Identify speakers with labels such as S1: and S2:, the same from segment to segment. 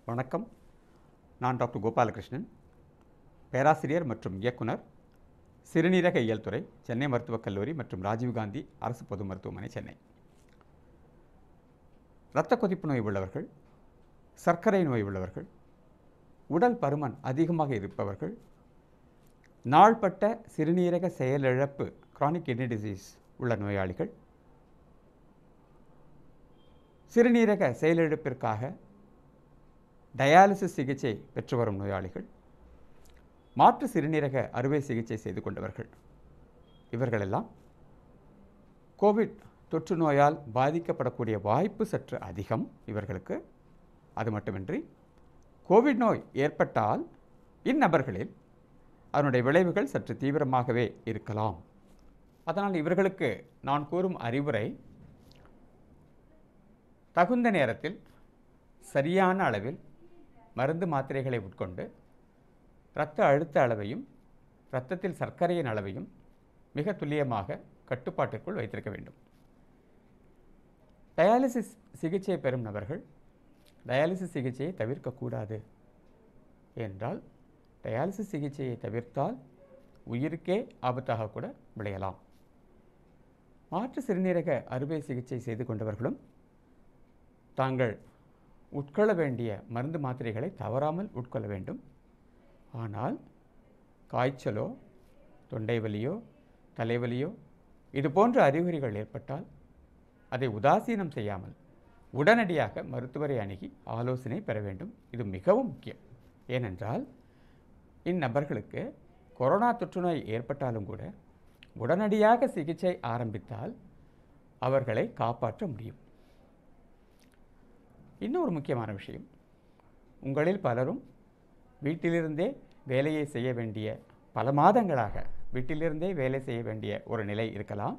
S1: வணக்கம் நான் டாக்டர் கோபாலகிருஷ்ணன் பேராசிரியர் மற்றும் இயக்குனர் சிறுநீரக இயல் துறை சென்னை மருத்துவக் கல்லூரி மற்றும் ராஜீவ்காந்தி அரசு பொது மருத்துவமனை சென்னை இரத்த கொதிப்பு நோய் உள்ளவர்கள் சர்க்கரை நோய் உள்ளவர்கள் உடல் பருமன் அதிகமாக இருப்பவர்கள் நாள்பட்ட சிறுநீரக செயலிழப்பு chronic kidney disease உள்ள நோயாளிகள் சிறுநீரக செயலிழப்பிற்காக டயாலிசிஸ் சிகிச்சை பெற்று வரும் நோயாளிகள் மாற்று சிறுநீரக அறுவை சிகிச்சை செய்து கொண்டவர்கள் இவர்களெல்லாம் கோவிட் தொற்று நோயால் பாதிக்கப்படக்கூடிய வாய்ப்பு சற்று அதிகம் இவர்களுக்கு அது மட்டுமின்றி கோவிட் நோய் ஏற்பட்டால் இந்நபர்களில் அதனுடைய விளைவுகள் சற்று தீவிரமாகவே இருக்கலாம் அதனால் இவர்களுக்கு நான் கூறும் அறிவுரை தகுந்த நேரத்தில் சரியான அளவில் மருந்து மாத்திரைகளை உட்கொண்டு இரத்த அழுத்த அளவையும் இரத்தத்தில் சர்க்கரையின் அளவையும் மிக துல்லியமாக கட்டுப்பாட்டிற்குள் வைத்திருக்க வேண்டும் டயாலிசிஸ் சிகிச்சை பெறும் நபர்கள் டயாலிசிஸ் சிகிச்சையை தவிர்க்கக்கூடாது என்றால் டயாலிசிஸ் சிகிச்சையை தவிர்த்தால் உயிருக்கே ஆபத்தாக கூட விளையலாம் மாற்று சிறுநீரக அறுவை சிகிச்சை செய்து கொண்டவர்களும் தாங்கள் உட்கொள்ள வேண்டிய மருந்து மாத்திரைகளை தவறாமல் உட்கொள்ள வேண்டும் ஆனால் காய்ச்சலோ தொண்டை வலியோ தலைவலியோ இது போன்ற அறிகுறிகள் ஏற்பட்டால் அதை உதாசீனம் செய்யாமல் உடனடியாக மருத்துவரை அணுகி ஆலோசனை பெற வேண்டும் இது மிகவும் முக்கியம் ஏனென்றால் இந்நபர்களுக்கு கொரோனா தொற்றுநோய் ஏற்பட்டாலும் கூட உடனடியாக சிகிச்சை ஆரம்பித்தால் அவர்களை காப்பாற்ற முடியும் இன்னொரு முக்கியமான விஷயம் உங்களில் பலரும் வீட்டிலிருந்தே வேலையை செய்ய வேண்டிய பல மாதங்களாக வீட்டிலிருந்தே வேலை செய்ய வேண்டிய ஒரு நிலை இருக்கலாம்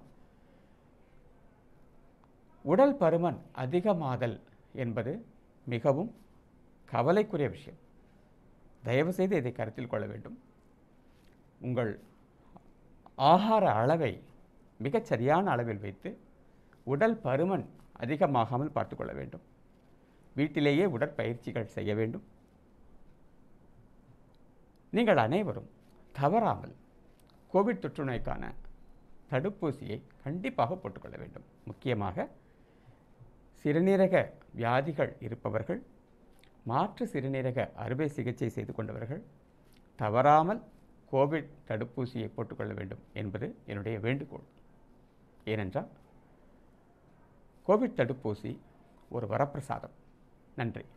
S1: உடல் பருமன் அதிகமாதல் என்பது மிகவும் கவலைக்குரிய விஷயம் தயவுசெய்து இதை கருத்தில் கொள்ள வேண்டும் உங்கள் ஆகார அளவை மிகச் சரியான அளவில் வைத்து உடல் பருமன் அதிகமாகாமல் பார்த்துக்கொள்ள வேண்டும் வீட்டிலேயே உடற்பயிற்சிகள் செய்ய வேண்டும் நீங்கள் அனைவரும் தவறாமல் கோவிட் தொற்றுநோய்க்கான தடுப்பூசியை கண்டிப்பாக போட்டுக்கொள்ள வேண்டும் முக்கியமாக சிறுநீரக வியாதிகள் இருப்பவர்கள் மாற்று சிறுநீரக அறுவை சிகிச்சை செய்து கொண்டவர்கள் தவறாமல் கோவிட் தடுப்பூசியை போட்டுக்கொள்ள வேண்டும் என்பது என்னுடைய வேண்டுகோள் ஏனென்றால் கோவிட் தடுப்பூசி ஒரு வரப்பிரசாதம் நன்றி